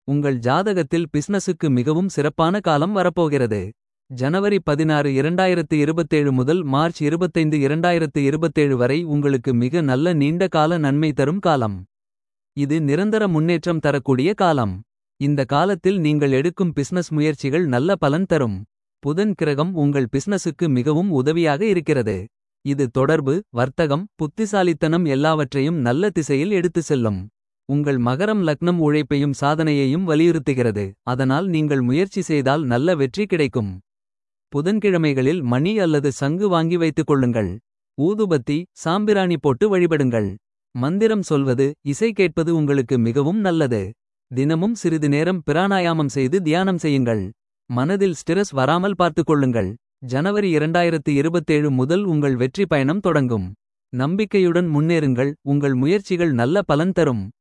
உங்கள் ஜாதகத்தில் பிஸ்னஸுக்கு மிகவும் சிறப்பான காலம் வரப்போகிறது. ஜனவரி பதினாறு இரண்டாயிரத்து இருபத்தேழு முதல் மார்ச் இருபத்தைந்து இரண்டாயிரத்து இருபத்தேழு வரை உங்களுக்கு மிக நல்ல நீண்ட கால நன்மை தரும் காலம். இது நிரந்தர முன்னேற்றம் தரக்கூடிய காலம். இந்த காலத்தில் நீங்கள் எடுக்கும் பிஸ்னஸ் முயற்சிகள் நல்ல பலன் தரும். புதன் கிரகம் உங்கள் பிஸ்னஸுக்கு மிகவும் உதவியாக இருக்கிறது. இது தொடர்பு வர்த்தகம் புத்திசாலித்தனம் எல்லாவற்றையும் நல்ல திசையில் எடுத்து செல்லும். உங்கள் மகரம் லக்னம் உழைப்பையும் சாதனையையும் வலியுறுத்துகிறது. அதனால் நீங்கள் முயற்சி செய்தால் நல்ல வெற்றி கிடைக்கும். புதன்கிழமைகளில் மணி அல்லது சங்கு வாங்கி வைத்துக் கொள்ளுங்கள். ஊதுபத்தி சாம்பிராணி போட்டு வழிபடுங்கள். மந்திரம் சொல்வது இசை கேட்பது உங்களுக்கு மிகவும் நல்லது. தினமும் சிறிது நேரம் பிராணாயாமம் செய்து தியானம் செய்யுங்கள். மனதில் ஸ்டிரஸ் வராமல் பார்த்துக் கொள்ளுங்கள். ஜனவரி 2027 முதல் உங்கள் வெற்றி பயணம் தொடங்கும். நம்பிக்கையுடன் முன்னேறுங்கள் உங்கள் முயற்சிகள் நல்ல பலன் தரும்.